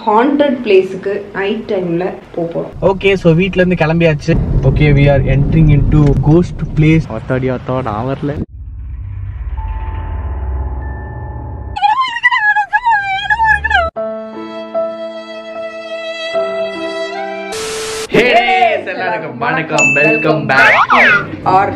Haunted பிளேஸுக்கு night டைம்ல போறோம் okay so வீட்ல இருந்து கிளம்பியாச்சு okay we are entering into ghost place அத்தாடி அத்தா நான் வரல எல்லாருக்கும் வணக்கம் welcome back R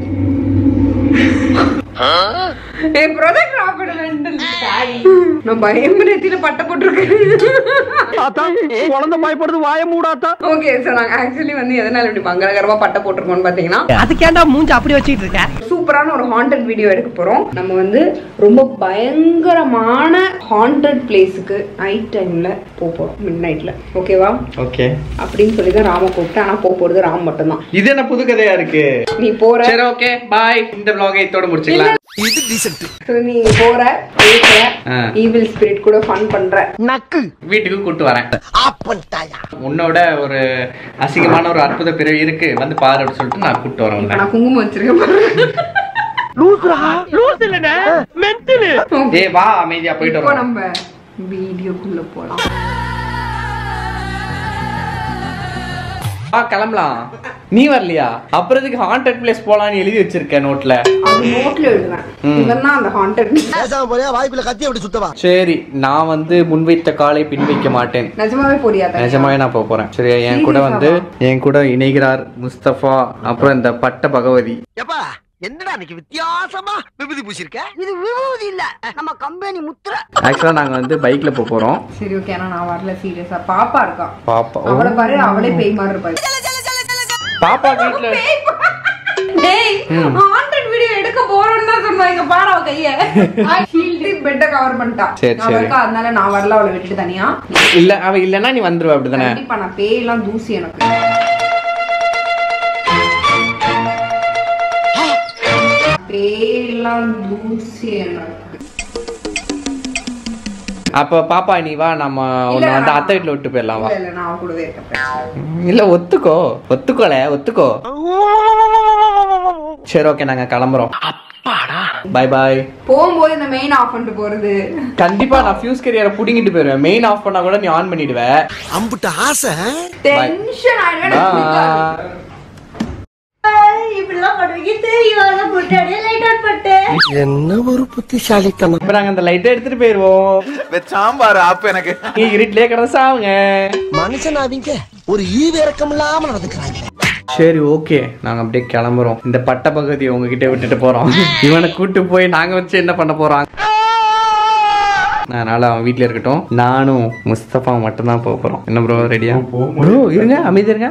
A project Robert மெண்டல் நான் பயமுறுத்தில பட்ட போட்டிருக்கேன் குழந்தை பயப்படுது வாய மூடாத்தா ஓகே சார் நாங்க ஆக்சுவலி வந்து எதனால இப்படி மங்களகரமா பட்ட போட்டிருக்கோம்னு பாத்தீங்கன்னா அதுக்கேண்டா மூஞ்சி அப்படி வச்சுக்கிட்டு இருக்க சூப்பரான ஒரு ஹாண்டட் வீடியோ எடுக்க போறோம் நம்ம வந்து ரொம்ப பயங்கரமான ஹாண்டட் பிளேஸுக்கு நைட் டைம்ல போக போறோம் மிட் நைட்ல ஓகேவா ஓகே அப்படின்னு சொல்லி தான் ராம கூப்பிட்டேன் ஆனா போக போறது ராம் மட்டும்தான் இது என்ன புது கதையா இருக்கு நீ போற சரி ஓகே பாய் இந்த vlog இதோட முடிச்சுக்கலாம் So, நீ போற பேசுற ஆ. ஈவில் ஸ்பிரிட் கூட ஃபன் பண்ற வீட்டுக்கு கூட்டு வரேன் உன்னோட ஒரு அசிங்கமான ஒரு அற்புத பிறவி இருக்கு வந்து பாரு அப்படின்னு சொல்லிட்டு நான் கூட்டு வரேன் உன்னை. நான் குங்குமம் வச்சிருக்கேன் பாரு. Okay. ஏய் வா அமைதியா போயிட்டு இப்போ வரோம் நம்ம வீடியோக்குள்ள போலாம் வா கிளம்பலாம் நீ வரலையா அப்புறம் இதுக்கு ஹாண்டட் பிளேஸ் போலாம்னு எழுதி வச்சிருக்க நோட்ல அது நோட்ல எழுதுறேன் இவன் தான் அந்த ஹாண்டட் பேசாம போறியா வாய்ப்புல கத்தி அப்படி சுத்தவா சரி நான் வந்து முன்வைத்த காலை பின் வைக்க மாட்டேன் நிஜமாவே போறியா தனியா? நிஜமாவே நான் போக போறேன் சரியா என் கூட வந்து என் கூட இணைகிறார் முஸ்தபா அப்புறம் இந்த பட்ட பகவதி எப்பா என்னடா இன்னைக்கு வித்தியாசமா விபூதி பூசிருக்க இது விபூதி இல்ல நம்ம கம்பெனி முத்திர ஆக்சுவலா நாங்க வந்து பைக்ல போக போறோம் சரி ஓகே ஆனா நான் வரல சீரியஸா பாப்பா இருக்கா பாப்பா ஓ. அவளை பாரு அவளே பேய் மாதிரி இருப்பாரு பாப்பா வீட்ல டேய் ஹாண்டட் வீடியோ எடுக்க போறோம்னு தான் சொன்னாங்க பாரு அவ கைய ஷீல்ட் பெட்ட கவர் பண்ணிட்டா சரி, நான் சரி. இருக்கா அதனால நான் வரல அவளை விட்டுட்டு தனியா இல்ல அவ இல்லனா நீ வந்துருவ அப்படிதானே கண்டிப்பா நான் பேய் எல்லாம் தூசி எனக்கு பேய் எல்லாம் தூசி எனக்கு அப்ப பாப்பா நீ வா நம்ம உன்னை இல்ல, வந்து நான்- அத்தை வீட்டுல விட்டு போயிடலாம் வா இல்ல இல்ல நான் அவ கூடவே இருக்கேன் இல்ல ஒத்துக்கோ ஒத்துக்கோல ஒத்துக்கோ சரி ஓகே நாங்க கிளம்புறோம் பை பாய் போகும்போது இந்த மெயின் ஆஃப் பண்ணிட்டு போறது கண்டிப்பா நான் ஃபியூஸ் கரியரை புடிங்கிட்டு போயிருவேன் மெயின் ஆஃப் பண்ணா கூட நீ ஆன் பண்ணிடுவ அம்புட்ட ஆசை டென்ஷன் ஆயிடுவேன் இப்படிலாம் பண்ணுவீங்க தெரியாத முன்னாடியே லைட் ஆன் பண்ணிட்டேன் என்ன ஒரு புத்திசாலித்தனம் இப்ப நாங்க அந்த லைட்டை எடுத்துட்டு போயிருவோம் சாம்பார் ஆப்பு எனக்கு நீ இருட்டிலே கிடந்து சாவுங்க மனுஷன் அவங்க ஒரு ஈவு இறக்கம் இல்லாம நடந்துக்கிறாங்க சரி ஓகே நாங்க அப்படியே கிளம்புறோம் இந்த பட்ட பகுதியை உங்ககிட்ட விட்டுட்டு போறோம் இவனை கூட்டு போய் நாங்க வச்சு என்ன பண்ண போறோம் அதனால அவன் வீட்ல இருக்கட்டும் நானும் முஸ்தபா மட்டும் தான் போக போறோம் என்ன ப்ரோ ரெடியா ப்ரோ இருங்க அமைதி இருங்க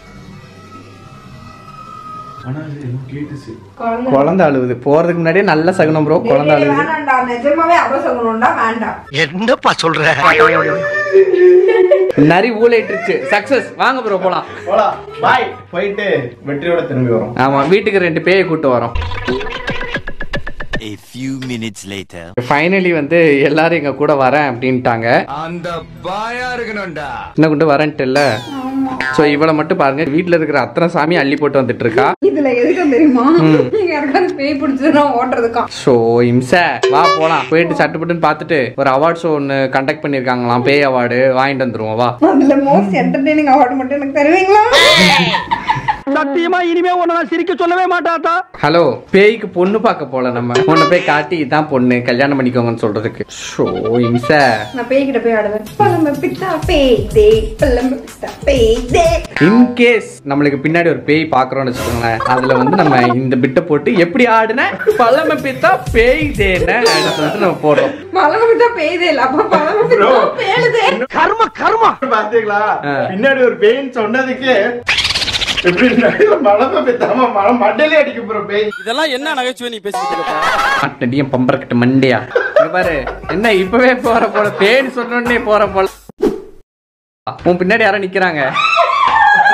குழந்தை குழந்தை அழுவுது போறதுக்கு முன்னாடியே நல்ல சகுனம் ப்ரோ குழந்தை டேய், அழுவுது வேணாம்டா நிஜமாவே அபசகுணம்டா வேண்டாம் என்னப்பா சொல்ற நரி ஊழைட்டுருச்சு சக்சஸ் வாங்க ப்ரோ போலாம் போலாம் பாய் போயிட்டு வெற்றியோட திரும்பி வரோம் ஆமா வீட்டுக்கு ரெண்டு பேயை கூட்டு வரோம் A few minutes later. Finally வந்து எல்லாரும் எங்க கூட வரேன் அப்படின்ட்டாங்க அந்த பாயா இருக்கணும்டா என்ன கொண்டு வரேன்ட்டு இல்ல சோ இவளை மட்டும் பாருங்க வீட்ல இருக்கிற அத்தனை சாமி அள்ளி போட்டு வந்துட்டு இருக்கா இதுல எதுக்கும் தெரியுமா நீங்க யாருக்காவது பேய் பிடிச்சதுன்னா ஓட்டுறதுக்கா ஸோ இம்ச வா போலாம் போயிட்டு சட்டுப்பட்டுன்னு பார்த்துட்டு ஒரு அவார்ட் ஷோ ஒன்று கண்டக்ட் பண்ணியிருக்காங்களாம் பேய் அவார்டு வாங்கிட்டு வந்துருவோம் வா அதுல மோஸ்ட் என்டர்டெய்னிங் அவார்டு மட்டும் எனக்கு தருவீங்களா சத்தியமா இனிமே உன்னை நான் சிரிக்க சொல்லவே மாட்டாத்தா ஹலோ பேய்க்கு பொண்ணு பார்க்க போல நம்ம உன்னை போய் காட்டி இதான் பொண்ணு கல்யாணம் பண்ணிக்கோங்கன்னு சொல்றதுக்கு ஷோ இம்ச நான் பேய் கிட்ட போய் ஆடுவேன் பழம்ப பித்தா பேய் தே பழம்ப பித்தா பேய் தே இன்கேஸ் நம்மளுக்கு பின்னாடி ஒரு பேய் பாக்குறோம்னு வச்சுக்கோங்களேன் அதுல வந்து நம்ம இந்த பிட்டை போட்டு எப்படி ஆடுன பழம பித்தா பேய் தேன சொல்லிட்டு நம்ம போடுறோம் பழம்ப பித்தா பேய் தே இல்ல அப்ப பழம்ப பித்தா பேழுதே கர்ம கர்மா பாத்தீங்களா ஆ. பின்னாடி ஒரு பெயின் சொன்னதுக்கு எப்படி நடுவுல மழை பெத்தாம மழை மண்டையிலே அடிக்க போற பேய் இதெல்லாம் என்ன நகைச்சுவை நீ பேசிட்டு இருக்க அட்டடியும் பம்பரக்கட்டு மண்டையா இங்க பாரு என்ன இப்பவே போற போல பேன்னு சொன்னோடனே போற போல உன் பின்னாடி யாரோ நிக்கிறாங்க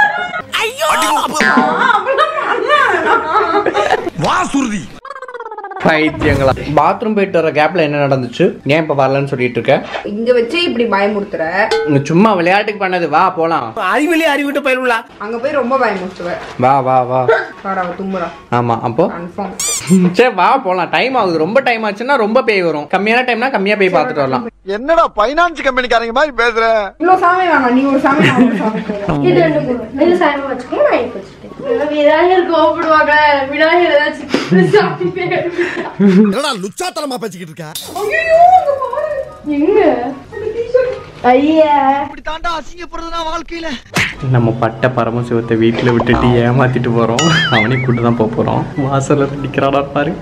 வா சுருதி பைத்தியங்களா பாத்ரூம் போயிட்டு வர கேப்ல என்ன நடந்துச்சு ஏன் இப்ப வரலன்னு சொல்லிட்டு இருக்க இங்க வச்சு இப்படி பயமுறுத்துற இங்க சும்மா விளையாட்டுக்கு பண்ணது வா போலாம் அறிவிலே அறிவிட்டு போயிருங்களா அங்க போய் ரொம்ப பயமுறுத்துவ வா வா வா பாரு அவ தும்புறா ஆமா அப்போ கன்ஃபார்ம் சரி வா போலாம் டைம் ஆகுது ரொம்ப டைம் ஆச்சுன்னா ரொம்ப பேய் வரும் கம்மியான டைம்னா கம்மியா பேய் பார்த்துட்டு வரலாம் என்னடா பைனான்ஸ் கம்பெனிக்காரங்க மாதிரி பேசுற இவ்வளவு சாமி வேணாம் நீ ஒரு சாமி நான் ஒரு சாமி போதும். இது ரெண்டு போதும் நெல் சாயமா வச்சுக்கோங்க நான் இப்போ வச்சுட்டேன் விநாயகர் கோவப்படுவாங்க விநாயகர் ஏதாச்சும் சாமி பேர் என்னடா லுச்சாத்தனமா பேசிக்கிட்டு இருக்க எங்க ஐயா இப்படி தாண்டா அசிங்கப்படுறதுனா வாழ்க்கையில நம்ம பட்ட பரமசிவத்தை வீட்டுல விட்டுட்டு ஏமாத்திட்டு போறோம் அவனையும் கூட்டு தான் போக போறோம் வாசல்ல நிக்கிறாடா பாரு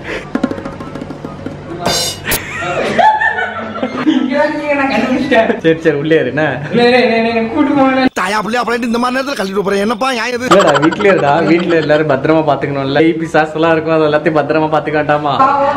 சரி சரி உள்ளே இரு, என்ன தாயா புள்ளையா அப்படின்ட்டு இந்த மாதிரி நேரத்துல கழிட்டு போறேன் என்னப்பா நியாயம் இது இல்லடா வீட்லயே இருடா வீட்ல எல்லாரும் பத்திரமா பாத்துக்கணும்ல பேய் பிசாசு எல்லாம் இருக்கும் அது எல்லாத்தையும் பத்திரமா பாத்துக்க வேண்டாமா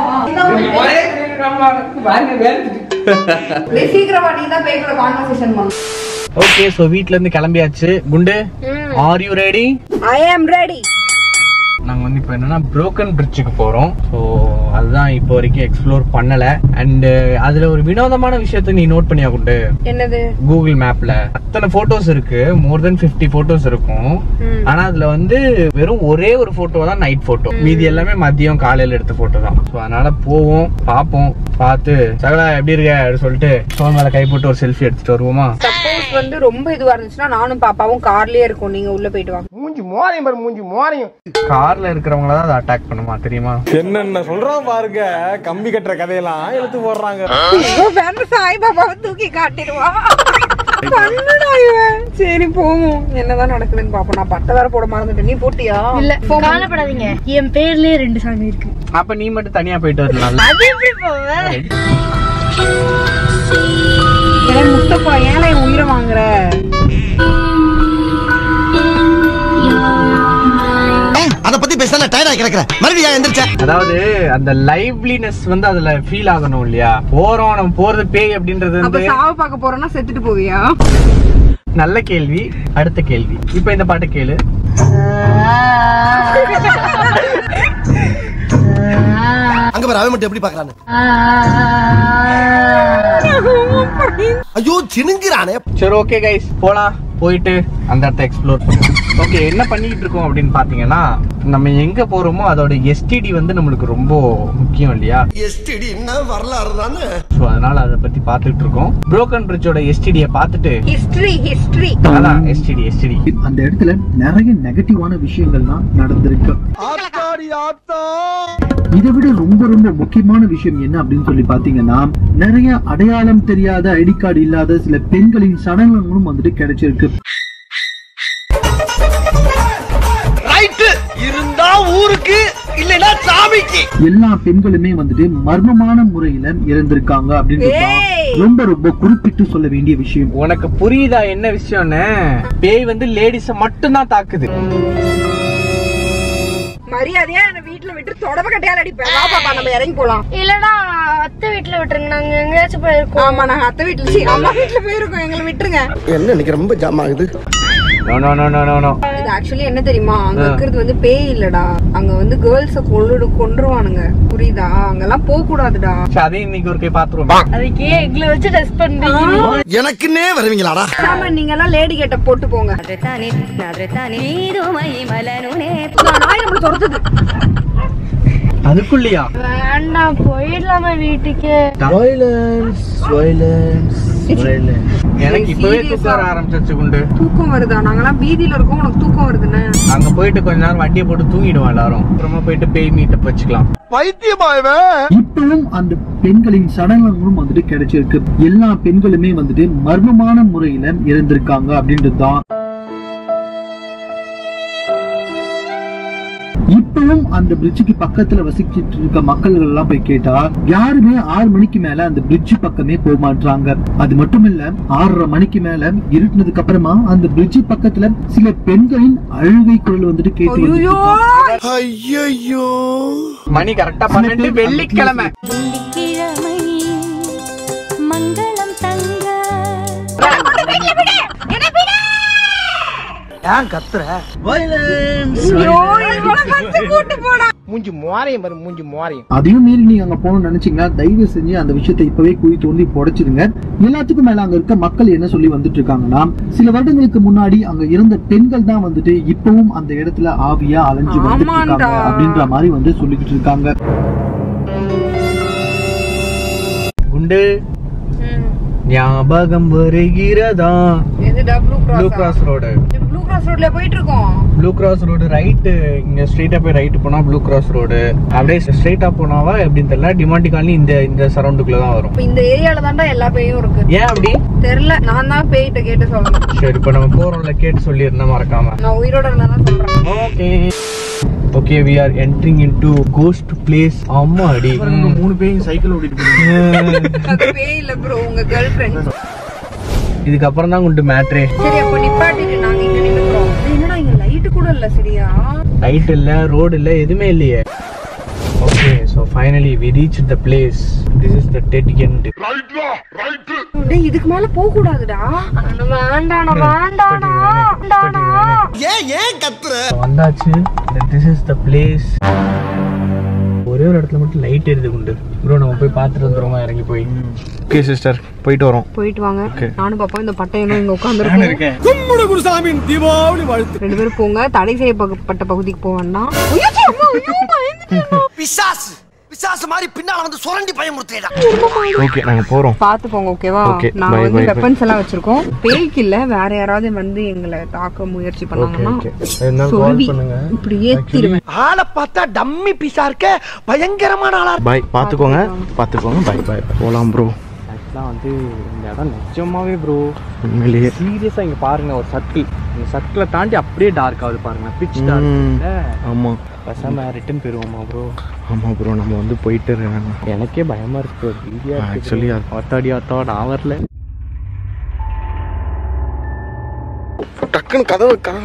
டேய், சீக்கிரமா நீ தான் பேய் கூட கான்வர்சேஷன் பண்ணு ஓகே சோ வீட்ல இருந்து கிளம்பியாச்சு குண்டு are you ready I am ready நாங்க வந்து இப்போ என்னன்னா புரோக்கன் பிரிட்ஜுக்கு போறோம் ஸோ அதுதான் இப்போ வரைக்கும் எக்ஸ்ப்ளோர் பண்ணல அண்ட் அதுல ஒரு வினோதமான விஷயத்த நீ நோட் பண்ணியா குண்டு என்னது கூகுள் மேப்ல அத்தனை போட்டோஸ் இருக்கு மோர் தென் 50 போட்டோஸ் இருக்கும் ஆனா அதுல வந்து வெறும் ஒரே ஒரு போட்டோ தான் நைட் போட்டோ மீதி எல்லாமே மதியம் காலையில எடுத்த போட்டோ தான் ஸோ அதனால போவோம் பார்ப்போம் பார்த்து சகலா எப்படி இருக்க அப்படின்னு சொல்லிட்டு ஃபோன் மேல கை போட்டு ஒரு செல்ஃபி எடுத்துட்டு வருவோமா சப்போஸ் வந்து ரொம்ப இதுவா இருந்துச்சுன்னா நானும் பாப்பாவும் கார்லயே இருக்கோம் நீங்க உள்ள போயிட்டு வாங்க மூஞ்சி மோரையும் பாரு மூஞ்சி மோரையும் கார்ல இருக்கிறவங்கள தான் அதை அட்டாக் பண்ணுமா தெரியுமா என்னென்ன சொல்றான் பாருங்க கம்பி கட்டுற கதையெல்லாம் எடுத்து போடுறாங்க வேற சாய் பாபாவை தூக்கி காட்டிடுவா பண்ணுடா இவன் சரி போவோம் என்னதான் நடக்குதுன்னு பாப்போம் நான் பட்டை வேற போட மறந்துட்டேன் நீ போட்டியா இல்ல கவலைப்படாதீங்க என் பேர்லயே ரெண்டு சாமி இருக்கு அப்ப நீ மட்டும் தனியா போயிட்டு வரலாம் அது எப்படி போவேன் ஏன் முத்தப்பா ஏன் என் உயிரை வாங்குற அத பத்தி பேச டயர்டா கிடக்குறேன் மறுபடியும் எந்திரிச்ச அதாவது அந்த லைவ்லினஸ் வந்து அதுல ஃபீல் ஆகணும் இல்லையா போறோம் நம்ம போறது பேய் அப்படின்றது அப்ப வந்து சாவ பார்க்க போறோம்னா செத்துட்டு போவியா நல்ல கேள்வி அடுத்த கேள்வி இப்ப இந்த பாட்டு கேளு அங்க பாரு அவன் மட்டும் எப்படி பாக்குறான்னு ஐயோ சினுங்கிறானே சரி ஓகே கைஸ் போலாம் போயிட்டு அந்த இடத்த எக்ஸ்ப்ளோர் பண்ணுவோம் ஓகே என்ன பண்ணிட்டு இருக்கோம் அப்படின்னு பாத்தீங்கன்னா நம்ம எங்க போறோமோ அதோட எஸ்டிடி வந்து நம்மளுக்கு ரொம்ப முக்கியம் இல்லையா எஸ்டிடி என்ன வரலாறு தானே சோ அதனால அதை பத்தி பாத்துட்டு இருக்கோம் புரோக்கன் பிரிட்ஜோட எஸ்டிடியை பார்த்துட்டு ஹிஸ்டரி ஹிஸ்டரி அதான் எஸ்டிடி எஸ்டிடி அந்த இடத்துல நிறைய நெகட்டிவான விஷயங்கள்லாம் நடந்திருக்கு ஆத்தாடி ஆத்தா இதை விட ரொம்ப ரொம்ப முக்கியமான விஷயம் என்ன அப்படின்னு சொல்லி பாத்தீங்கன்னா நிறைய அடையாளம் தெரியாத ஐடி கார்டு இல்லாத சில பெண்களின் சடலங்களும் வந்துட்டு கிடைச்சிருக்கு ரைட்டு இருந்தா ஊருக்கு இல்லைன்னா சாமிக்கு எல்லா பெண்களுமே வந்துட்டு மர்மமான முறையில இறந்திருக்காங்க அப்படின்றது தான் ஏய்! ரொம்ப ரொம்ப குறிப்பிட்டு சொல்ல வேண்டிய விஷயம் உனக்கு புரியுதா என்ன விஷயம்னு பேய் வந்து லேடிஸ மட்டும் தான் தாக்குது மரியாதையா என்ன வீட்டுல விட்டு தொடப்ப கட்டையால் அடிப்பேன் வா பாப்பா நம்ம இறங்கி போலாம் இல்லடா அத்தை வீட்டுல விட்டுருங்க நாங்க எங்கேயாச்சும் போயிருக்கோம் ஆமா நாங்க அத்தை வீட்டுல சீ, அம்மா வீட்டுல போயிருக்கோம் எங்களை விட்டுருங்க என்ன இன்னைக்கு ரொம்ப ஜாம் ஆகுது no no no no no no இது ஆக்சுவலி என்ன தெரியுமா அங்க இருக்கிறது வந்து பேய் இல்லடா அங்க வந்து கேர்ள்ஸ கொண்டு கொன்றுவானுங்க புரியுதா அங்கெல்லாம் போக கூடாதுடா அதையும் இன்னைக்கு ஒரு கை பாத்துருவோம் அதுக்கே எங்களை வச்சு டெஸ்ட் பண்றீங்க எனக்குன்னே வருவீங்களாடா ஆமா நீங்க எல்லாம் லேடி கேட்ட போட்டு போங்க நான் நாய் நம்மள துரத்துது அதுக்குள்ளயா வேண்டாம் போயிடலாமா வீட்டுக்கு வயலன்ஸ் வயலன்ஸ் எனக்கு இப்பவே தூக்கம் வர ஆரம்பிச்சிருச்சு குண்டு தூக்கம் வருதா நாங்கெல்லாம் வீதியில இருக்கோம் உனக்கு தூக்கம் வருதுன்னு அங்க போயிட்டு கொஞ்ச நேரம் வண்டியை போட்டு தூங்கிடுவோம் எல்லாரும் அப்புறமா போயிட்டு பேய் மீட்டப் வச்சுக்கலாம் பைத்தியமா இவன் இப்பவும் அந்த பெண்களின் சடலங்களும் வந்துட்டு கிடைச்சிருக்கு எல்லா பெண்களுமே வந்துட்டு மர்மமான முறையில இறந்திருக்காங்க அப்படின்றது தான் இப்பவும் அந்த பிரிட்ஜுக்கு பக்கத்துல வசிச்சிட்டு இருக்க மக்கள்கள் எல்லாம் போய் கேட்டா யாருமே ஆறு மணிக்கு மேல அந்த பிரிட்ஜ் பக்கமே போக மாட்டாங்க அது மட்டும் இல்ல ஆறரை மணிக்கு மேல இருட்டினதுக்கு அப்புறமா அந்த பிரிட்ஜ் பக்கத்துல சில பெண்களின் அழுகை குரல் வந்துட்டு கேட்டு வந்துட்டு ஐயோ இருக்கு. ஐயோ மணி கரெக்டா பன்னெண்டு வெள்ளிக்கிழமை மங்களம் தங்க ஏன் கத்துற ஐயோ, இவனை first கூட்டு போடா மூஞ்சி மோரையும் பாரு மூஞ்சி மோரையும் அதையும் மீறி நீங்க அங்க போகணும்னு நினைச்சீங்கன்னா தயவு செஞ்சு அந்த விஷயத்தை இப்பவே குழி தோண்டி புடைச்சிடுங்க எல்லாத்துக்கும் மேல அங்க இருக்க மக்கள் என்ன சொல்லி வந்துட்டு இருக்காங்கன்னா சில வருடங்களுக்கு முன்னாடி அங்க இருந்த பெண்கள் தான் வந்துட்டு இப்பவும் அந்த இடத்துல ஆவியா அலைஞ்சு வந்துட்டு இருக்காங்க ஆமாண்டா. அப்படின்ற மாதிரி வந்து சொல்லிக்கிட்டு இருக்காங்க குண்டு ஞாபகம் வருகிறதா எதுடா blue blue cross cross road blue cross ரோட்ல போயிட்டு இருக்கோம் ப்ளூ கிராஸ் ரோடு ரைட்டு இங்க ஸ்ட்ரெயிட்டா போய் ரைட்டு போனா ப்ளூ கிராஸ் ரோடு அப்படியே ஸ்ட்ரெயிட்டா போனாவா எப்படின்னு தெரியல டிமாண்டி காலனி இந்த இந்த சரௌண்டுக்குள்ள தான் வரும் இப்ப இந்த ஏரியால தான்டா எல்லா பேயும் இருக்கு ஏன் அப்படி தெரியல நான் தான் பேய்கிட்ட கேட்டு சொல்லணும் சரி இப்ப நம்ம போறோம்ல கேட்டு சொல்லிருந்தா மறக்காம நான் உயிரோட இருந்தா தான் சொல்றேன் okay okay we are entering into ghost place அம்மா அடி மூணு பேரும் சைக்கிள் ஓட்டிட்டு போறீங்க அது பேய் இல்ல ப்ரோ உங்க கேர்ள் ஃபிரெண்ட் இதுக்கப்புறம் தான் குண்டு மேட்ரே சரி அப்ப நிப்பாட்டிட்டு நாங்க இங்க நின்னுக்கிறோம் என்னடா இங்க லைட் கூட இல்ல சரியா லைட் இல்ல ரோடு இல்ல எதுவுமே இல்லையே okay so finally we reach the place this is the dead end டேய் இதுக்கு மேல போக கூடாதுடா வேண்டானா வேண்டானா வேண்டானா ஏன் ஏன் கத்துற வந்தாச்சு திஸ் இஸ் த பிளேஸ் ஒரே ஒரு இடத்துல மட்டும் லைட் எரியுது குண்டு ப்ரோ நம்ம போய் பார்த்துட்டு வந்துருவோமா இறங்கி போய் ஓகே சிஸ்டர் போயிட்டு வரோம் போயிட்டு வாங்க Okay. நானும் பாப்போம் இந்த பட்டையனும் இங்க உட்காந்துருக்கோம் கும்பிடு குருசாமி தீபாவளி வாழ்த்து ரெண்டு பேரும் போங்க தடை செய்யப்பட்ட பகுதிக்கு போக வேண்டாம் பிசாசு பிசாசு மாதிரி பின்னால வந்து சுரண்டி பயமுறுத்தேடா ஓகே நாங்க போறோம் பாத்து போங்க ஓகேவா Okay, நாங்க bye, வந்து bye, bye. வெப்பன்ஸ் எல்லாம் வச்சிருக்கோம் பேய்க்கு இல்ல வேற யாராவது வந்து எங்களை தாக்க முயற்சி ஓகே பண்ணாங்கன்னா ஓகே இருந்தாலும் கால் சொல்லி பண்ணுங்க இப்படி ஏத்திடுவேன் ஆளை பார்த்தா டம்மி பீஸா இருக்க பயங்கரமான ஆளா பாய் பார்த்துக்கோங்க பார்த்துக்கோங்க பாய் பாய் போகலாம் ப்ரோ ஆக்சுவலாக வந்து இந்த இடம் நிஜமாவே ப்ரோ உண்மையிலேயே சீரியஸாக இங்கே பாருங்க ஒரு சர்க்கிள் இந்த சர்க்கிளை தாண்டி அப்படியே டார்க் ஆகுது பாருங்க பிச் டார்க் ஆமாம் பசாம ரிட்டன் போயிருவோமா ப்ரோ ஆமாம் ப்ரோ நம்ம வந்து போயிட்டு எனக்கே பயமா இருக்கு ஆக்சுவலி அத்தாடி அத்தா நான் வரல டக்குன்னு கதவு கதவு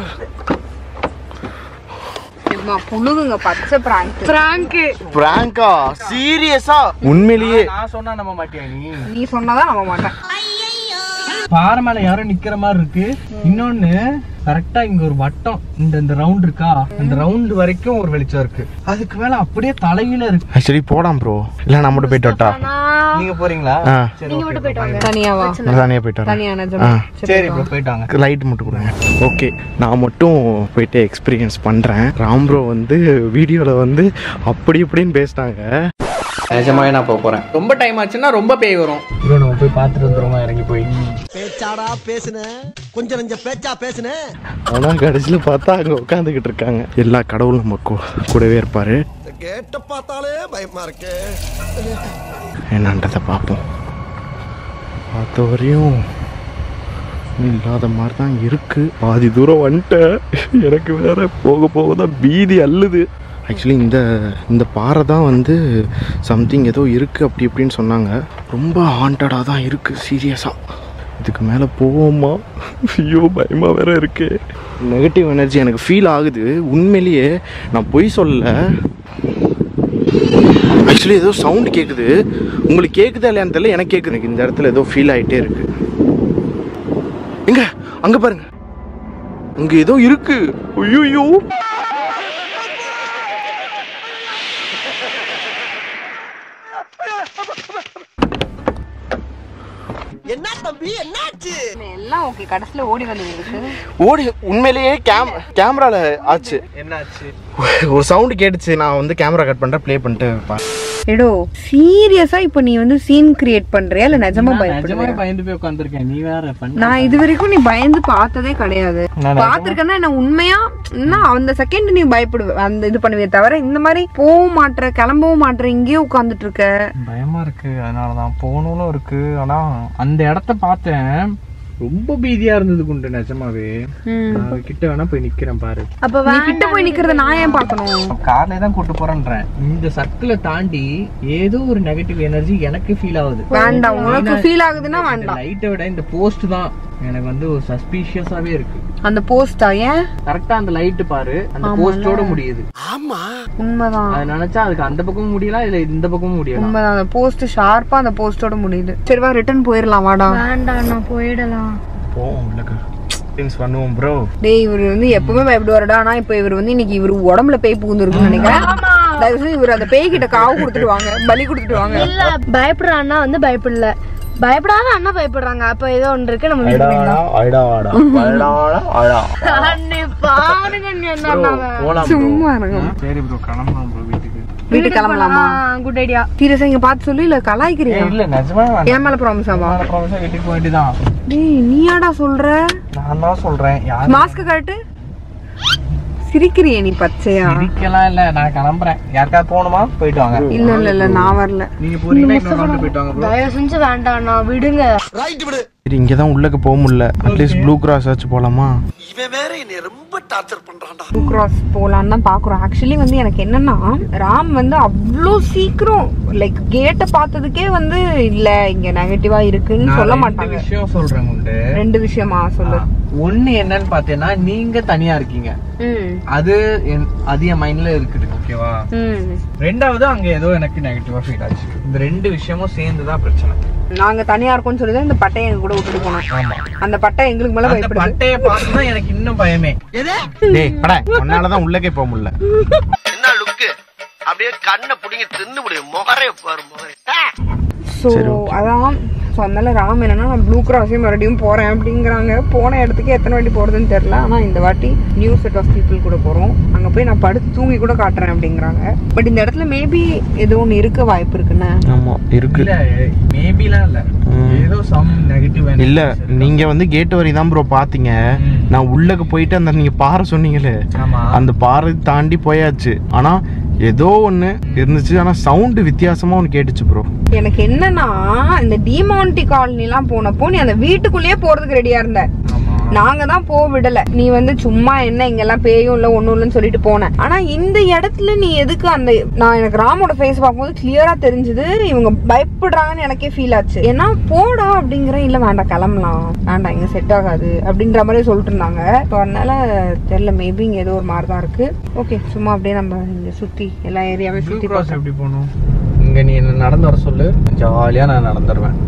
அம்மா, புழுகுங்க பச்சை பிராங்க் பிராங்க் பிராங்கா சீரியஸா உண்மையிலேயே நான் சொன்னா நம்ப மாட்டியா நீ நீ சொன்னாதான் நம்ப மாட்டேன் பாறை மேல யாரோ நிக்கிற மாதிரி இருக்கு இன்னொன்னு கரெக்டா இங்க ஒரு வட்டம் இந்த இந்த ரவுண்ட் இருக்கா அந்த ரவுண்ட் வரைக்கும் ஒரு வெளிச்சம் இருக்கு அதுக்கு மேல அப்படியே தலையில இருக்கு ஆக்சுவலி போடாம் ப்ரோ இல்ல நான் மட்டும் போயிட்டு வரட்டா நீங்க போறீங்களா சரி okay, bro, bye. தனியாவா நான் தனியா போயிட்டு வரேன் தனியா நிஜமா சரி ப்ரோ போயிட்டாங்க லைட் மட்டும் கொடுங்க ஓகே நான் மட்டும் போயிட்டு எக்ஸ்பீரியன்ஸ் பண்றேன் ராம் ப்ரோ வந்து வீடியோல வந்து அப்படி இப்படின்னு பேசினாங்க நிஜமாவே நான் போக போறேன் ரொம்ப டைம் ஆச்சுன்னா ரொம்ப பேய் வரும் ப்ரோ நம்ம போய் பார்த்துட்டு வந்துருவோமா இறங்கி போய் பேச்சாடா பேசுன கொஞ்சம் நெஞ்ச பேச்சா பேசுன ஆனா கடைசியில பார்த்தா அங்க உட்காந்துக்கிட்டு இருக்காங்க எல்லா கடவுளும் நம்ம கூ- கூடவே இருப்பாரு கேட்ட பார்த்தாலே பயமா இருக்கு என்னன்றதை பார்ப்போம் பார்த்த வரையும் இல்லாத மாதிரி தான் இருக்கு பாதி தூரம் வந்துட்டேன் எனக்கு வேற போக போக தான் பீதி அள்ளுது ஆக்சுவலி இந்த இந்த பாறை தான் வந்து சம்திங் ஏதோ இருக்குது அப்படி இப்படின்னு சொன்னாங்க ரொம்ப ஹாண்டடாக தான் இருக்குது சீரியஸாக இதுக்கு மேலே போவோமா ஐயோ பயமாக வேற இருக்கு நெகட்டிவ் எனர்ஜி எனக்கு ஃபீல் ஆகுது உண்மையிலேயே நான் பொய் சொல்லலை ஆக்சுவலி ஏதோ சவுண்ட் கேட்குது உங்களுக்கு கேட்குதா இல்லையான்னு தெரியல எனக்கு கேட்குது எனக்கு இந்த இடத்துல ஏதோ ஃபீல் ஆகிட்டே இருக்கு எங்க அங்க பாருங்க அங்க ஏதோ இருக்கு ஐயோ என்ன தம்பி என்னாச்சு எல்லாம் ஓகே கடைசியில ஓடி வந்து இருக்கு ஓடி உண்மையிலேயே கேம் கேமரால ஆச்சு என்னாச்சு ஒரு சவுண்ட் கேட்டுச்சு நான் வந்து கேமரா கட் பண்றேன் ப்ளே பண்ணிட்டு பா எடோ சீரியஸா இப்போ நீ வந்து சீன் கிரியேட் பண்றியா இல்ல நிஜமா பயப்படுறியா பயந்து போய் உட்காந்துருக்கேன் நீ வேற நான் இது வரைக்கும் நீ பயந்து பார்த்ததே கிடையாது நான் பாத்திருக்கேன்னா என்ன உண்மையா என்ன அந்த செகண்ட் நீ பயப்படுவ அந்த இது பண்ணுவே தவிர இந்த மாதிரி போகவும் மாட்ற கிளம்பவும் மாட்ற இங்கேயே உட்கார்ந்துட்டு இருக்க பயமா இருக்கு அதனால தான் போகணும்னு இருக்கு ஆனா அந்த இடத்த பார்த்தேன் ரொம்ப பீதியா இருந்தது குண்டு நிஜமாவே நான் கிட்ட வேணா போய் நிக்கிறேன் பாரு அப்ப நீ கிட்ட போய் நிக்கிறத நான் ஏன் பார்க்கணும் கார்ல தான் கூட்டு போறேன்றேன் இந்த சர்க்கிளை தாண்டி ஏதோ ஒரு நெகட்டிவ் எனர்ஜி எனக்கு ஃபீல் ஆகுது வேண்டாம் உனக்கு ஃபீல் ஆகுதுன்னா வேண்டாம் லைட்டை விட இந்த போஸ்ட் தான் எனக்கு வந்து ஒரு சஸ்பீஷியஸாவே இருக்கு அந்த போஸ்டா ஏன் கரெக்டா அந்த லைட் பாரு அந்த போஸ்டோட முடியுது ஆமா உண்மைதான் அது நினைச்சா அதுக்கு அந்த பக்கமும் முடியலாம் இல்ல இந்த பக்கமும் முடியலாம் உண்மைதான் அந்த போஸ்ட் ஷார்ப்பா அந்த போஸ்டோட முடியுது சரி வா ரிட்டர்ன் போயிடலாம் வாடா வேண்டாம் நான் போயிடலாம் போவோம் உள்ளக்கு திங்ஸ் பண்ணுவோம் ப்ரோ டேய் இவர் வந்து எப்பவுமே பயப்படுவாருடா ஆனா இப்ப இவர் வந்து இன்னைக்கு இவர் உடம்புல பேய் புகுந்துருக்குன்னு நினைக்கிறேன் தயவு செய்து இவர் அந்த பேய்கிட்ட காவு கொடுத்துட்டு வாங்க பலி கொடுத்துட்டு வாங்க இல்ல பயப்படுற அண்ணா வந்து பயப்படல பயப்படாத அண்ணா பயப்படுறாங்க அப்ப ஏதோ ஒன்று இருக்கு நம்ம வீட்டுக்கு போயிடலாம். அண்ணே, பாருங்க அண்ணே, என்ன அண்ணாவை. சும்மா இருங்க சரி ப்ரோ கிளம்பலாம் ப்ரோ வீட்டுக்கு வீட்டுக்கு கிளம்பலாமா குட் ஐடியா சீரியஸா இங்க பார்த்து சொல்லு இல்ல கலாய்க்கிறீங்க இல்ல நிஜமா என் மேல ப்ராமிஸாவா ப்ராமிஸா வீட்டுக்கு போக வேண்டியதான் டேய் நீயாடா சொல்ற நான் தான் சொல்றேன் யார் மாஸ்க் கழட்டு சிரிக்கிறியே நீ பச்சையா சிரிக்கலாம் இல்ல நான் கிளம்புறேன் யாருக்காவது போகணுமா போயிட்டு வாங்க இல்ல இல்ல இல்ல நான் வரல நீங்க போறீங்கன்னா இன்னொரு நாள் போயிட்டு வாங்க bro. தயவு செஞ்சு வேண்டாம் அண்ணா விடுங்க ரைட் விடு சரி இங்க தான் உள்ளக்க போக முடியல அட்லீஸ்ட் ப்ளூ கிராஸ் ஆச்சு போலாமா இவன் வேற என்னை ரொம்ப டார்ச்சர் பண்றான்டா ப்ளூ கிராஸ் போலான்னு தான் பாக்குறோம் ஆக்சுவலி வந்து எனக்கு என்னன்னா ராம் வந்து அவ்வளோ சீக்கிரம் லைக் கேட்டை பார்த்ததுக்கே வந்து இல்ல இங்க நெகட்டிவா இருக்குன்னு நான் சொல்ல ரெண்டு மாட்டாங்க விஷயம் சொல்றேன் உண்டு ரெண்டு விஷயமா சொல்லு ஒண்ணு என்னன்னு பாத்தீங்கன்னா நீங்க தனியா இருக்கீங்க ம் அது என்- அது என் மைண்ட்ல இருக்குது ஓகேவா ம் ரெண்டாவது அங்க ஏதோ எனக்கு நெகட்டிவா ஃபீல் ஆச்சு இந்த ரெண்டு விஷயமும் சேர்ந்து தான் பிரச்சனை நாங்க தனியா இருக்கோம்னு சொல்லி தான் இந்த பட்டையை எங்க கூட விட்டுட்டு போனோம் அந்த பட்டை எங்களுக்கு மேல அந்த பயப்படுது பட்டைய பார்த்து தான் எனக்கு இன்னும் பயமே டேய் பட உன்னாலதான் உள்ளக்கே போக முடியல என்ன லுக்கு அப்படியே கண்ணை புடிங்கி தின்னு முடியும் முகரே பாரு முகரே ஸோ அதான் ஸோ அதனால ராம் என்னன்னா நான் ப்ளூ கிராஸே மறுபடியும் போறேன் அப்படிங்கிறாங்க போன இடத்துக்கு எத்தனை வாட்டி போறதுன்னு தெரியல ஆனா இந்த வாட்டி நியூ செட் ஆஃப் பீப்புள் கூட போறோம் அங்க போய் நான் படுத்து தூங்கி கூட காட்டுறேன் அப்படிங்கிறாங்க பட் இந்த இடத்துல மேபி ஏதோ ஒன்று இருக்க வாய்ப்பு இருக்குண்ணே ஆமா இருக்கு இல்ல மேபிலாம் இல்ல ஏதோ சம் நெகட்டிவ் இல்ல நீங்க வந்து கேட் வரை தான் ப்ரோ பாத்தீங்க நான் உள்ளக்கு போயிட்டு அந்த நீங்க பாறை சொன்னீங்களே ஆமா அந்த பாறை தாண்டி போயாச்சு ஆனா ஏதோ ஒண்ணு இருந்துச்சு ஆனா சவுண்ட் வித்தியாசமா ஒண்ணு கேட்டுச்சு ப்ரோ எனக்கு என்னன்னா இந்த டிமான்டி காலனிலாம் போனப்போ நீ அந்த வீட்டுக்குள்ளேயே போறதுக்கு ரெடியா இருந்த நாங்க தான் போக விடல நீ வந்து சும்மா என்ன இங்கெல்லாம் பேயும் இல்ல ஒண்ணும் இல்லைன்னு சொல்லிட்டு போனேன் ஆனா இந்த இடத்துல நீ எதுக்கு அந்த நான் எனக்கு ராமோட ஃபேஸ் பார்க்கும்போது கிளியரா தெரிஞ்சது இவங்க பயப்படுறாங்கன்னு எனக்கே ஃபீல் ஆச்சு ஏன்னா போடா அப்படிங்கிற இல்ல வேண்டாம் கிளம்பலாம் வேண்டாம் இங்க செட் ஆகாது அப்படின்ற மாதிரி சொல்லிட்டு இருந்தாங்க So, அதனால தெரியல மேபி இங்க ஏதோ ஒரு மாதிரி தான் இருக்கு ஓகே சும்மா அப்படியே நம்ம இங்க சுத்தி எல்லா ஏரியாவே ப்ளூ சுத்தி கிராஸ் எப்படி போகணும் இங்க நீ என்ன நடந்து வர சொல்லு ஜாலியா நான் நடந்துருவேன்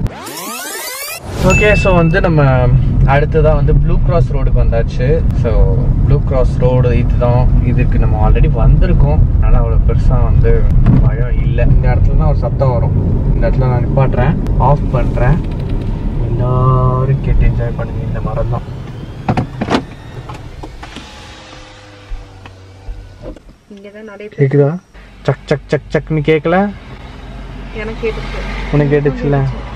ஓகே ஸோ வந்து நம்ம அடுத்ததான் வந்து ப்ளூ கிராஸ் ரோடுக்கு வந்தாச்சு ஸோ ப்ளூ கிராஸ் ரோடு இதுதான் இதுக்கு நம்ம ஆல்ரெடி வந்திருக்கோம் அதனால் அவ்வளோ பெருசாக வந்து பயம் இல்லை இந்த இடத்துல தான் ஒரு சத்தம் வரும் இந்த இடத்துல நான் நிப்பாட்டுறேன் ஆஃப் பண்ணுறேன் எல்லாரும் கேட்டு என்ஜாய் பண்ணுங்க இந்த மரம் தான் இங்கதான் நிறைய பேர் கேக்குதா சக் சக் சக் சக்னு கேட்கல எனக்கு கேட்டுச்சு உனக்கு கேட்டுச்சுல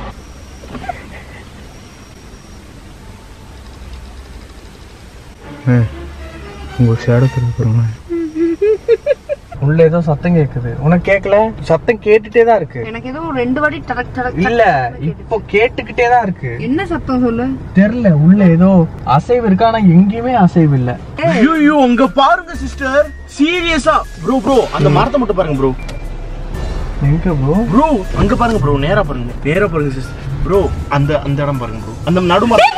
உங்க ஷேடோ திருப்புறோங்க உள்ள ஏதோ சத்தம் கேக்குது உனக்கு கேட்கல சத்தம் கேட்டுட்டே தான் இருக்கு எனக்கு ஏதோ ஒரு ரெண்டு வாட்டி டடக் டடக் இல்ல இப்போ கேட்டுக்கிட்டே தான் இருக்கு என்ன சத்தம் சொல்லு தெரியல உள்ள ஏதோ அசைவு இருக்கு ஆனா எங்கேயுமே அசைவு இல்ல ஐயோ அங்க பாருங்க சிஸ்டர் சீரியஸா ப்ரோ ப்ரோ அந்த மரத்தை மட்டும் பாருங்க ப்ரோ எங்க ப்ரோ ப்ரோ அங்க பாருங்க ப்ரோ நேரா பாருங்க நேரா பாருங்க சிஸ்டர் ப்ரோ அந்த அந்த இடம் பாருங்க ப்ரோ அந்த நடுமரம்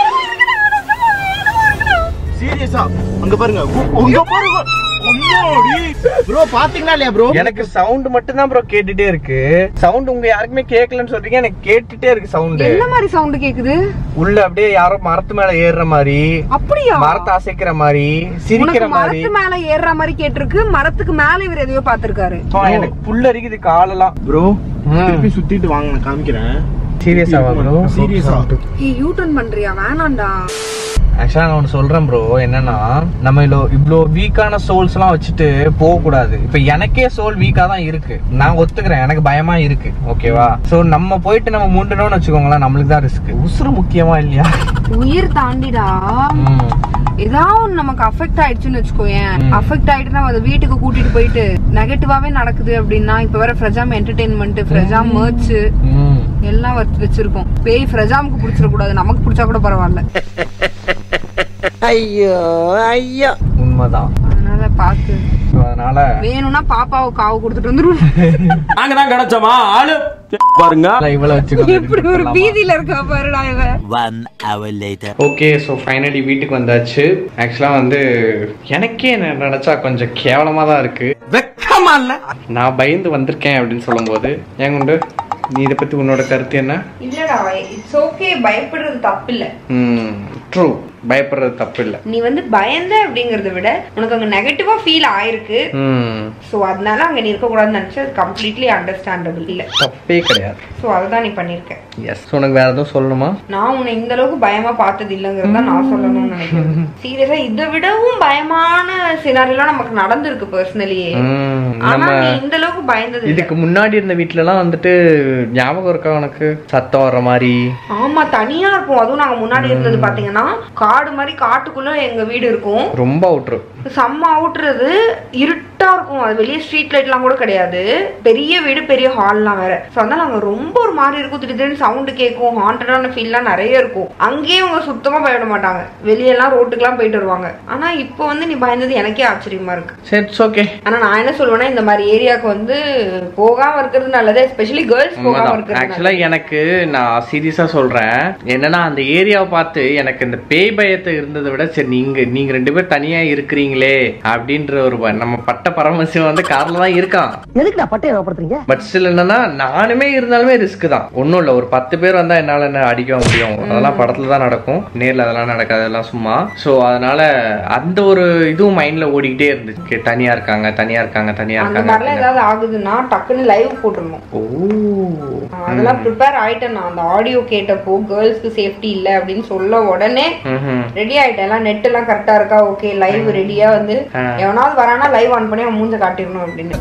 சீரியஸா அங்க பாருங்க உ- அங்க பாருங்க ப்ரோ பாத்தீங்களா இல்லையா ப்ரோ எனக்கு சவுண்ட் மட்டும் தான் ப்ரோ கேட்டுட்டே இருக்கு சவுண்ட் உங்க யாருக்குமே கேட்கலன்னு சொல்றீங்க எனக்கு கேட்டுட்டே இருக்கு சவுண்ட் என்ன மாதிரி சவுண்ட் கேக்குது உள்ள அப்படியே யாரோ மரத்து மேல ஏறுற மாதிரி அப்படியா மரத்தை அசைக்கிற மாதிரி சிரிக்கிற உனக்கு மாதிரி மரத்து மேல ஏறுற மாதிரி கேட்டிருக்கு மரத்துக்கு மேல இவர் எதையோ பாத்திருக்காரு அப்பா, எனக்கு புல்லரிக்குது காலெல்லாம் ப்ரோ திருப்பி சுத்திட்டு வாங்க நான் காமிக்கிறேன் சீரியஸாவா ப்ரோ சீரியஸா ஏய் யூ டர்ன் பண்றியா வேணாம்டா ஆக்சுவலா நான் ஒன்று சொல்றேன் ப்ரோ என்னன்னா நம்ம இவ்வளோ இவ்வளோ வீக்கான சோல்ஸ் எல்லாம் வச்சுட்டு போக கூடாது இப்ப எனக்கே சோல் வீக்கா தான் இருக்கு நான் ஒத்துக்கிறேன் எனக்கு பயமா இருக்கு ஓகேவா சோ நம்ம போயிட்டு நம்ம முண்டணும்னு வச்சுக்கோங்களேன் நம்மளுக்கு தான் ரிஸ்க் உசுறு முக்கியமா இல்லையா உயிர் தாண்டிடா ம். ஏதாவது ஒண்ணு நமக்கு அஃபெக்ட் ஆயிடுச்சுன்னு வச்சுக்கோயேன் அஃபெக்ட் ஆயிட்டு நம்ம அதை வீட்டுக்கு கூட்டிட்டு போயிட்டு நெகட்டிவாவே நடக்குது அப்படின்னா இப்ப வேற ஃப்ரெஜாம் என்டர்டைன்மெண்ட் ஃப்ரெஜாம் மர்ச் ம். எல்லாம் வச்சு வச்சிருக்கோம் பேய் ஃப்ரெஜாமுக்கு பிடிச்சிட கூடாது நமக்கு பிடிச்சா கூட பரவாயில்ல ஐயோ ஐயோ உண்மைதான் அதனால பாத்து So, அதனால வேணும்னா பாப்பாவை காவு கொடுத்துட்டு வந்துருவோம் நாங்க தான் கிடைச்சோமா ஆளு பாருங்க இவ்வளவு வச்சுக்கோங்க இப்படி ஒரு பீதியில இருக்கா பாருடா இவன் One hour later. Okay so finally வீட்டுக்கு வந்தாச்சு ஆக்சுவலாக வந்து எனக்கே என்ன நினச்சா கொஞ்சம் கேவலமாக தான் இருக்கு வெக்கமா இல்ல நான் பயந்து வந்திருக்கேன் அப்படின்னு சொல்லும்போது ஏன் உண்டு நீ இதை பற்றி உன்னோட கருத்து என்ன இல்லடா இட்ஸ் ஓகே பயப்படுறது தப்பு இல்ல ட்ரூ பயப்படுறது தப்பு இல்ல நீ வந்து பயந்த அப்படிங்கறத விட உனக்கு அங்க நெகட்டிவா ஃபீல் ஆயிருக்கு ம் சோ அதனால அங்க நீ இருக்க கூடாதுன்னு நினைச்சு அது கம்ப்ளீட்லி அண்டர்ஸ்டாண்டபிள் இல்ல தப்பே கிடையாது சோ அதுதான் நீ பண்ணிருக்க எஸ் உனக்கு வேற எதுவும் சொல்லணுமா நான் உன்னை இந்த அளவுக்கு பயமா பார்த்தது இல்லைங்கிறத நான் சொல்லணும்னு நினைக்கிறேன் சீரியஸா இதை விடவும் பயமான சினாரியெல்லாம் நமக்கு நடந்திருக்கு பர்சனலியே ம், ஆனா நம்ம நீ இந்த அளவுக்கு பயந்தது இல்ல. இதுக்கு முன்னாடி இருந்த வீட்ல எல்லாம் வந்துட்டு ஞாபகம் இருக்கா உனக்கு சத்தம் வர்ற மாதிரி ஆமா தனியா இருப்போம் அதுவும் நாங்க முன்னாடி இருந்தது பாத்தீங்கன்னா காடு மாதிரி காட்டுக்குள்ள எங்க வீடு இருக்கும் ரொம்ப அவுட்ரு செம்ம அவுட்டுறது இருட்டா இருக்கும் அது வெளியே ஸ்ட்ரீட் லைட்லாம் கூட கிடையாது பெரிய வீடு பெரிய ஹால்லாம் வேற ஸோ அதனால அங்க ரொம்ப ஒரு மாதிரி இருக்கும் திடீர்னு சவுண்டு கேட்கும் ஹாண்டடான ஃபீல்லாம் நிறைய இருக்கும் அங்கேயே அவங்க சுத்தமா பயப்பட மாட்டாங்க வெளியெல்லாம் ரோட்டுக்குலாம் போயிட்டு வருவாங்க ஆனா இப்போ வந்து நீ பயந்தது எனக்கே ஆச்சரியமா இருக்கு சரி இட்ஸ் ஓகே ஆனா நான் என்ன சொல்லுவேன்னா இந்த மாதிரி ஏரியாவுக்கு வந்து போகாம இருக்கிறது நல்லது எஸ்பெஷலி கேர்ள்ஸ் போகாம இருக்கிறது ஆக்சுவலா எனக்கு நான் சீரியஸா சொல்றேன் என்னன்னா அந்த ஏரியாவை பார்த்து எனக்கு இந்த பேய் பயத்தை இருந்ததை விட சரி நீங்க நீங்க ரெண்டு பேர் தனியா இருக்கிறீங்களே அப்படின்ற ஒரு ப- நம்ம பட்ட பரமசிவம் வந்து கார்ல தான் இருக்கான் எதுக்குடா பட்டையை ஞாபகப்படுத்துறீங்க பட் ஸ்டில் என்னன்னா நானுமே இருந்தாலுமே ரிஸ்க் தான் ஒன்றும் இல்லை ஒரு பத்து பேர் வந்தா என்னால என்ன அடிக்க முடியும் அதெல்லாம் படத்துல தான் நடக்கும் நேர்ல அதெல்லாம் நடக்காது அதெல்லாம் சும்மா ஸோ அதனால அந்த ஒரு இதுவும் மைண்ட்ல ஓடிக்கிட்டே இருந்துச்சு தனியா இருக்காங்க தனியா இருக்காங்க தனியா அந்த இருக்காங்க மாதிரிலாம் ஏதாவது ஆகுதுன்னா டக்குன்னு லைவ் போட்டுருணும் ஓ அதெல்லாம் ப்ரிப்பேர் ஆயிட்டேன் நான் அந்த ஆடியோ கேட்டப்போ கேர்ள்ஸ்க்கு சேஃப்டி இல்ல அப்படின்னு சொல்ல உடனே ம்ஹும். ரெடி ஆயிட்டேன் எல்லாம் நெட் எல்லாம் கரெக்டா இருக்கா ஓகே லைவ் ரெடியா வந்து ஆ. எவனாவது வரானா லைவ் ஆன் பண்ணி அவன் மூஞ்ச காட்டிடணும் அப்படின்னு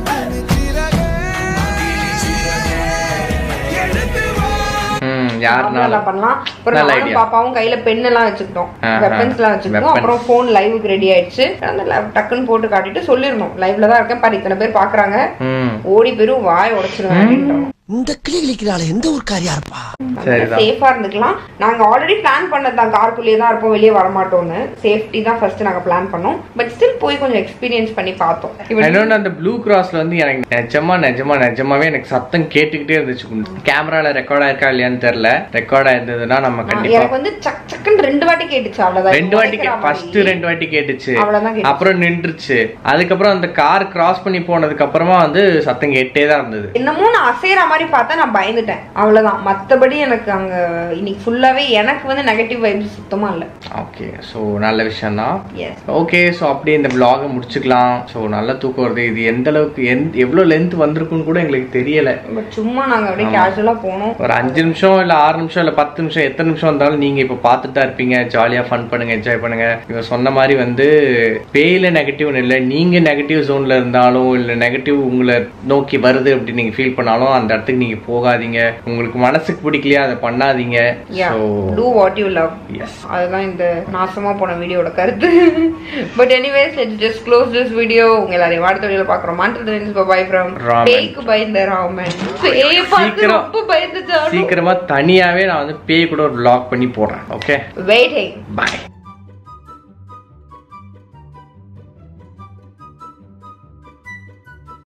ம் யாருனாலும் அதெல்லாம் பண்ணலாம் அப்புறம் நல்ல நானும் idea. பாப்பாவும் கையில பென் எல்லாம் வச்சுக்கிட்டோம் ஆஹா. வெப்பன்ஸ் எல்லாம் வச்சுக்கிட்டோம் Weapons. அப்புறம் போன் லைவுக்கு ரெடி ஆயிடுச்சு அந்த live டக்குன்னு போட்டு காட்டிட்டு சொல்லிடணும் லைவ்ல தான் இருக்கேன் பாரு இத்தனை பேர் பாக்குறாங்க ம் ஓடி பேரும் வாய் உடைச்சிருவேன் அப்படின்றோம் இந்த கிளி கிளிக்கிறாள் எந்த ஊர்க்காரியா இருப்பா சரிதான் சேஃபா இருந்துக்கலாம் நாங்க ஆல்ரெடி பிளான் பண்ணது தான் காருக்குள்ளேயே தான் இருப்போம் வெளியே வர மாட்டோம்னு சேஃப்டி தான் ஃபர்ஸ்ட் நாங்க பிளான் பண்ணோம் பட் ஸ்டில் போய் கொஞ்சம் எக்ஸ்பீரியன்ஸ் பண்ணி பார்த்தோம் இவன் இன்னொன்று அந்த ப்ளூ கிராஸ்ல வந்து எனக்கு நிஜமா நிஜமா நிஜமாவே எனக்கு சத்தம் கேட்டுக்கிட்டே இருந்துச்சு கேமரால ரெக்கார்ட் ஆயிருக்கா இல்லையான்னு தெரியல ரெக்கார்ட் ஆயிருந்ததுன்னா நம்ம ஆ, கண்டிப்பா எனக்கு வந்து சக் சக்குன்னு ரெண்டு வாட்டி கேட்டுச்சு அவ்வளவுதான் ரெண்டு வாட்டி உடைக்கிற ஃபர்ஸ்ட் மாதிரி. ரெண்டு வாட்டி கேட்டுச்சு அவ்வளவுதான் கேட்டுச்சு. அப்புறம் நின்றுச்சு அதுக்கப்புறம் அந்த கார் கிராஸ் பண்ணி போனதுக்கு அப்புறமா வந்து சத்தம் கேட்டே தான் இருந்தது என்னமோ நான் அசைற மாதிரி பார்த்தா நான் பயந்துட்டேன் அவ்வளவுதான் மத்தபடி எனக்கு அங்க இன்னைக்கு ஃபுல்லாவே எனக்கு வந்து நெகட்டிவ் வைப்ஸ் சுத்தமா இல்ல ஓகே ஸோ நல்ல விஷயம் தான் எஸ் ஓகே ஸோ அப்படியே இந்த vlog-அ முடிச்சுக்கலாம் ஸோ நல்ல தூக்கம் வருது இது எந்த அளவுக்கு எந்த எவ்வளோ லென்த் வந்திருக்குன்னு கூட எங்களுக்கு தெரியல பட் சும்மா நாங்க அப்படியே கேஷுவலா போனோம் ஒரு அஞ்சு நிமிஷம் இல்ல ஆறு நிமிஷம் இல்ல பத்து நிமிஷம் எத்தனை நிமிஷம் வந்தாலும் நீங்க இப்ப பார்த்துட்டு தான் இருப்பீங்க ஜாலியா ஃபன் பண்ணுங்க என்ஜாய் பண்ணுங்க இவங்க சொன்ன மாதிரி வந்து பேயில நெகட்டிவ் இல்ல நீங்க நெகட்டிவ் ஜோன்ல இருந்தாலும் இல்ல நெகட்டிவ் உங்களை நோக்கி வருது அப்படின்னு நீங்க ஃபீல் பண்ணாலும் அந்த இடத்துக்கு நீங்க போகாதீங்க உங்களுக்கு மனசுக்கு பிடிக்கலையா அதை பண்ணாதீங்க yeah so do what you love yes அதுதான் இந்த நாசமா போன வீடியோட கருத்து but anyways let's just close this video உங்க எல்லாரையும் அடுத்த வீடியோல பாக்குறோம் மாண்டல் தென்ஸ் பை ஃப்ரம் ராமன். பேய்க்கு பயந்த ராமன் பேய் பார்த்து சீக்கிரம். ரொம்ப பயந்துச்சாலும் சீக்கிரமா தனியாவே நான் வந்து பேய் கூட ஒரு vlog பண்ணி போடுறேன் ஓகே வெயிட்டிங் பாய்